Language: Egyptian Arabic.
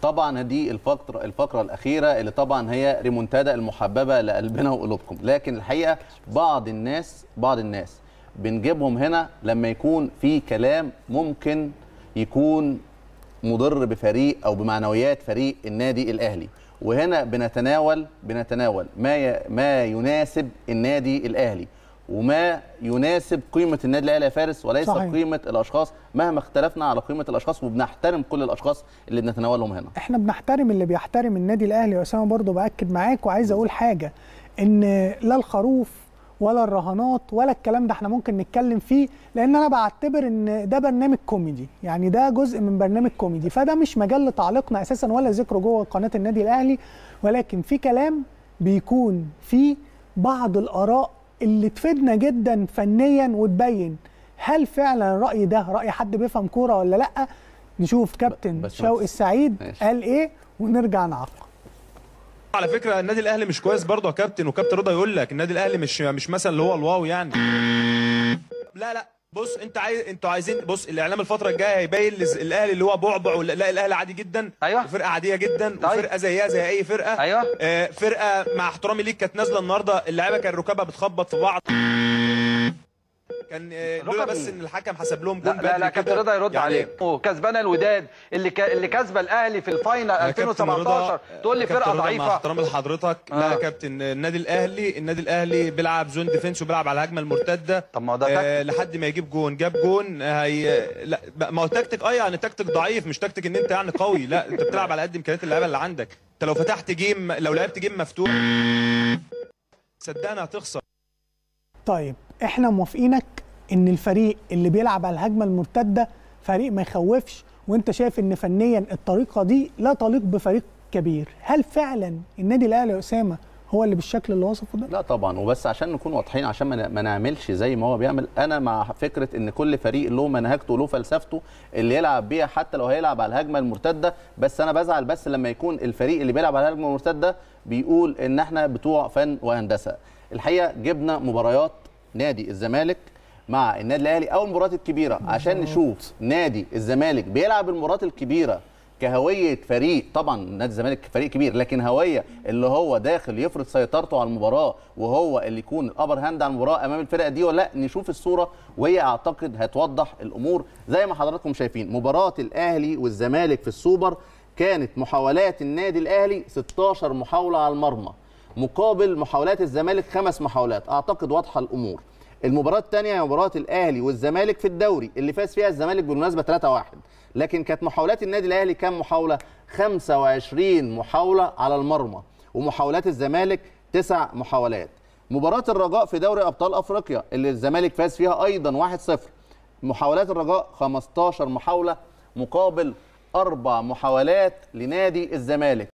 طبعا دي الفقره الفقره الاخيره اللي طبعا هي ريمونتادا المحببه لقلبنا وقلوبكم لكن الحقيقه بعض الناس بعض الناس بنجيبهم هنا لما يكون في كلام ممكن يكون مضر بفريق او بمعنويات فريق النادي الاهلي وهنا بنتناول بنتناول ما ي... ما يناسب النادي الاهلي وما يناسب قيمه النادي الاهلي يا فارس وليس صحيح. صحيح. قيمه الاشخاص مهما اختلفنا على قيمه الاشخاص وبنحترم كل الاشخاص اللي بنتناولهم هنا احنا بنحترم اللي بيحترم النادي الاهلي واسامه برضو باكد معاك وعايز اقول حاجه ان لا الخروف ولا الرهانات ولا الكلام ده احنا ممكن نتكلم فيه لان انا بعتبر ان ده برنامج كوميدي يعني ده جزء من برنامج كوميدي فده مش مجال لتعليقنا اساسا ولا ذكره جوه قناه النادي الاهلي ولكن في كلام بيكون فيه بعض الاراء اللي تفيدنا جدا فنيا وتبين هل فعلا الراي ده راي حد بيفهم كوره ولا لا نشوف كابتن بس ما شوقي تس- السعيد ماشي. قال ايه ونرجع نعقب على فكره النادي الاهلي مش كويس برضه يا كابتن وكابتن رضا يقول لك النادي الاهلي مش مش مثلا اللي هو الواو يعني لا لا بص انت عايز انتوا عايزين بص الاعلام الفتره الجايه هيبين لز- الاهلي اللي هو بعبع ولا لا الاهلي عادي جدا أيوة. وفرقه عاديه جدا طيب. وفرقه زيها زي اي فرقه أيوة. آه فرقه مع احترامي ليك كانت نازله النهارده اللعيبه كان ركابها بتخبط في بعض كان آه، لولا ركب بس مين؟ ان الحكم حسب لهم لا جون لا, لا بدري كابتن كده. رضا يرد يعني عليك وكسبانه الوداد اللي ك... اللي كسبه الاهلي في الفاينل يا كابتن 2017 رضا- تقول لي كابتن فرقه رضا مع ضعيفه احترامي لحضرتك آه. لا يا كابتن النادي الاهلي النادي الاهلي بيلعب زون ديفنس وبيلعب على الهجمه المرتده طب ما هو ده آه تكتيك. لحد ما يجيب جون جاب جون هي لا ما هو تكتيك اه يعني تكتيك ضعيف مش تكتيك ان انت يعني قوي لا انت بتلعب على قد امكانيات اللعيبه اللي عندك انت لو فتحت جيم لو لعبت جيم مفتوح صدقني هتخسر طيب احنا موافقينك ان الفريق اللي بيلعب على الهجمه المرتده فريق ما يخوفش وانت شايف ان فنيا الطريقه دي لا تليق بفريق كبير هل فعلا النادي الاهلي يا اسامه هو اللي بالشكل اللي وصفه ده لا طبعا وبس عشان نكون واضحين عشان ما ن- ما نعملش زي ما هو بيعمل انا مع فكره ان كل فريق له منهجته وله فلسفته اللي يلعب بيها حتى لو هيلعب على الهجمه المرتده بس انا بزعل بس لما يكون الفريق اللي بيلعب على الهجمه المرتده بيقول ان احنا بتوع فن وهندسه الحقيقه جبنا مباريات نادي الزمالك مع النادي الاهلي او المباريات الكبيره عشان نشوف نادي الزمالك بيلعب المباريات الكبيره كهويه فريق طبعا نادي الزمالك فريق كبير لكن هويه اللي هو داخل يفرض سيطرته على المباراه وهو اللي يكون الابر هاند على المباراه امام الفرقه دي ولا لا نشوف الصوره وهي اعتقد هتوضح الامور زي ما حضراتكم شايفين مباراه الاهلي والزمالك في السوبر كانت محاولات النادي الاهلي 16 محاوله على المرمى مقابل محاولات الزمالك خمس محاولات اعتقد واضحه الامور المباراه الثانيه هي مباراه الاهلي والزمالك في الدوري اللي فاز فيها الزمالك بالمناسبه 3-1 لكن كانت محاولات النادي الاهلي كام محاوله 25 محاوله على المرمى ومحاولات الزمالك تسع محاولات مباراه الرجاء في دوري ابطال افريقيا اللي الزمالك فاز فيها ايضا 1-0 محاولات الرجاء 15 محاوله مقابل اربع محاولات لنادي الزمالك